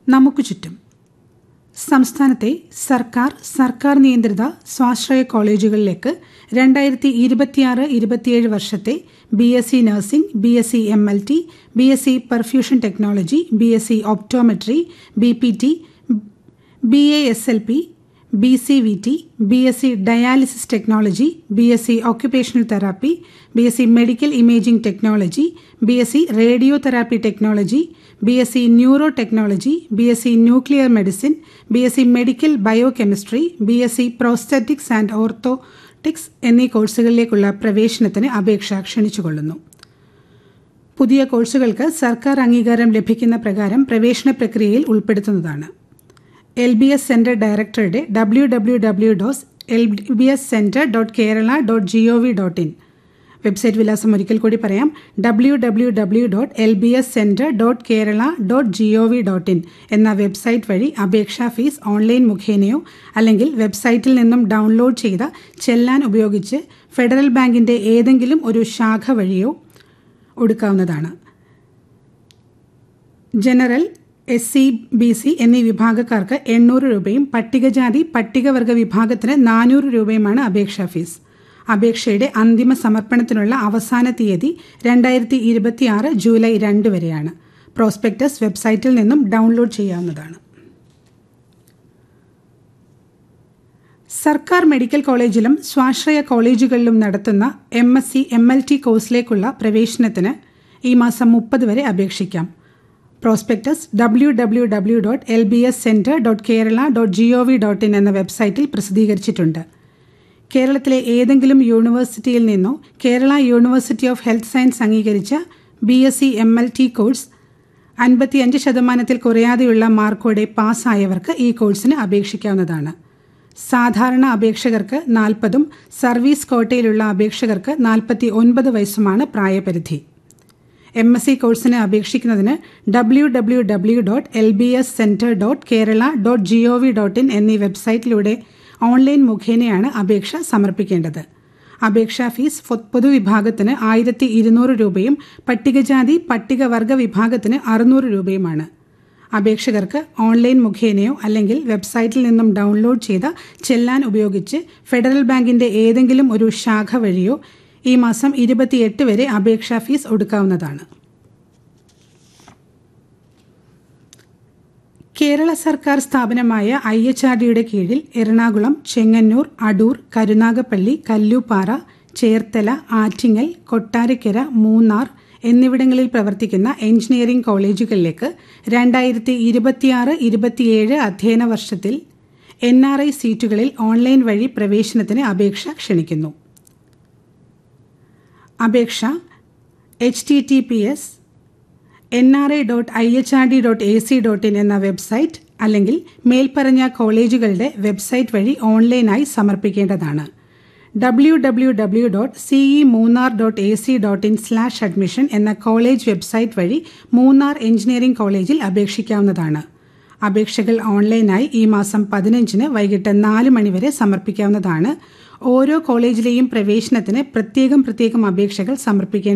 നമുക്ക് ചുറ്റും സംസ്ഥാനത്തെ സർക്കാർ സർക്കാർ നിയന്ത്രിത സ്വാശ്രയ കോളേജുകളിലേക്ക് രണ്ടായിരത്തി ഇരുപത്തിയാറ് ഇരുപത്തിയേഴ് വർഷത്തെ B S C nursing B S C M L T B S C perfusion technology B S C optometry B P T B A S L P B C V T B S C dialysis technology B S C occupational therapy B S C medical imaging technology B S C radio therapy technology B S C neuro technology B S C nuclear medicine B S C medical bio chemistry B S C prosthetics and orthotics എന്നീ കോഴ്സുകളിലേക്കുള്ള പ്രവേശനത്തിന് അപേക്ഷ ക്ഷണിച്ചുകൊള്ളുന്നു പുതിയ കോഴ്സുകൾക്ക് സർക്കാർ അംഗീകാരം ലഭിക്കുന്ന പ്രകാരം പ്രവേശന പ്രക്രിയയിൽ ഉൾപ്പെടുത്തുന്നതാണ് എൽ ബി എസ് സെന്റർ ഡയറക്ടറുടെ W W W dot L B S centre dot Kerala dot G O V dot in website വിലാസം ഒരിക്കൽ കൂടി പറയാം W W W dot L B S centre dot Kerala dot G O V dot in എന്ന website വഴി അപേക്ഷാ fees online മുഖേനയോ അല്ലെങ്കിൽ വെബ്സൈറ്റിൽ നിന്നും ഡൗൺലോഡ് ചെയ്ത ചെല്ലാൻ ഉപയോഗിച്ച് ഫെഡറൽ ബാങ്കിന്റെ ഏതെങ്കിലും ഒരു ശാഖ വഴിയോ ഒടുക്കാവുന്നതാണ് general S C B C എന്നീ വിഭാഗക്കാർക്ക് എണ്ണൂറ് രൂപയും പട്ടികജാതി പട്ടികവർഗ വിഭാഗത്തിന് നാനൂറ് രൂപയുമാണ് അപേക്ഷാ ഫീസ് അപേക്ഷയുടെ അന്തിമ സമർപ്പണത്തിനുള്ള അവസാന തീയതി രണ്ടായിരത്തി ഇരുപത്തിയാറ് ജൂലൈ രണ്ട് വരെയാണ് പ്രോസ്പെക്ടസ് വെബ്സൈറ്റിൽ നിന്നും ഡൗൺലോഡ് ചെയ്യാവുന്നതാണ് സർക്കാർ മെഡിക്കൽ കോളേജിലും സ്വാശ്രയ കോളേജുകളിലും നടത്തുന്ന M S C M L T കോഴ്സിലേക്കുള്ള പ്രവേശനത്തിന് ഈ മാസം മുപ്പത് വരെ അപേക്ഷിക്കാം prospectus W W W dot L B S centre dot Kerala dot G O V dot in എന്ന വെബ്സൈറ്റിൽ പ്രസിദ്ധീകരിച്ചിട്ടുണ്ട് കേരളത്തിലെ ഏതെങ്കിലും യൂണിവേഴ്സിറ്റിയിൽ നിന്നോ Kerala university of health science അംഗീകരിച്ച B S C M L T course അൻപത്തിയഞ്ച് ശതമാനത്തിൽ കുറയാതെയുള്ള മാർക്കോടെ പാസ്സായവർക്ക് ഈ കോഴ്സിന് അപേക്ഷിക്കാവുന്നതാണ് സാധാരണ അപേക്ഷകർക്ക് നാൽപ്പതും സർവീസ് കോട്ടയിലുള്ള അപേക്ഷകർക്ക് നാൽപ്പത്തി ഒൻപത് വയസ്സുമാണ് പ്രായപരിധി എം എസ് സി കോഴ്സിന് അപേക്ഷിക്കുന്നതിന് W W W dot L B S centre dot Kerala dot G O V dot in എന്നീ വെബ്സൈറ്റിലൂടെ ഓൺലൈൻ മുഖേനയാണ് അപേക്ഷ സമർപ്പിക്കേണ്ടത് അപേക്ഷാ ഫീസ് പൊതുവിഭാഗത്തിന് ആയിരത്തി ഇരുന്നൂറ് രൂപയും പട്ടികജാതി പട്ടികവർഗ വിഭാഗത്തിന് അറുന്നൂറ് രൂപയുമാണ് അപേക്ഷകർക്ക് ഓൺലൈൻ മുഖേനയോ അല്ലെങ്കിൽ വെബ്സൈറ്റിൽ നിന്നും ഡൗൺലോഡ് ചെയ്ത ചെല്ലാൻ ഉപയോഗിച്ച് ഫെഡറൽ ബാങ്കിന്റെ ഏതെങ്കിലും ഒരു ശാഖ വഴിയോ ഈ മാസം ഇരുപത്തിയെട്ട് വരെ അപേക്ഷാ ഫീസ് ഒടുക്കാവുന്നതാണ് കേരള സർക്കാർ സ്ഥാപനമായ ഐ എച്ച് ആർ ഡിയുടെ കീഴിൽ എറണാകുളം ചെങ്ങന്നൂർ അടൂർ കരുനാഗപ്പള്ളി കല്ലൂപ്പാറ ചേർത്തല ആറ്റിങ്ങൽ കൊട്ടാരക്കര മൂന്നാർ എന്നിവിടങ്ങളിൽ പ്രവർത്തിക്കുന്ന എഞ്ചിനീയറിംഗ് കോളേജുകളിലേക്ക് രണ്ടായിരത്തി ഇരുപത്തിയാറ് ഇരുപത്തിയേഴ് അധ്യയന വർഷത്തിൽ എൻ ആർ ഐ സീറ്റുകളിൽ ഓൺലൈൻ വഴി പ്രവേശനത്തിന് അപേക്ഷ ക്ഷണിക്കുന്നു അപേക്ഷ H T T P S N R I dot I H R D dot A C dot in എന്ന വെബ്സൈറ്റ് അല്ലെങ്കിൽ മേൽപ്പറഞ്ഞ കോളേജുകളുടെ വെബ്സൈറ്റ് വഴി ഓൺലൈനായി സമർപ്പിക്കേണ്ടതാണ് W W W dot C E Munnar dot A C dot in slash admission എന്ന college website വഴി Munnar engineering കോളേജിൽ അപേക്ഷിക്കാവുന്നതാണ് അപേക്ഷകൾ ഓൺലൈനായി ഈ മാസം പതിനഞ്ചിന് വൈകിട്ട് നാല് മണിവരെ സമർപ്പിക്കാവുന്നതാണ് ഓരോ കോളേജിലെയും പ്രവേശനത്തിന് പ്രത്യേകം പ്രത്യേകം അപേക്ഷകൾ സമർപ്പിക്കേണ്ട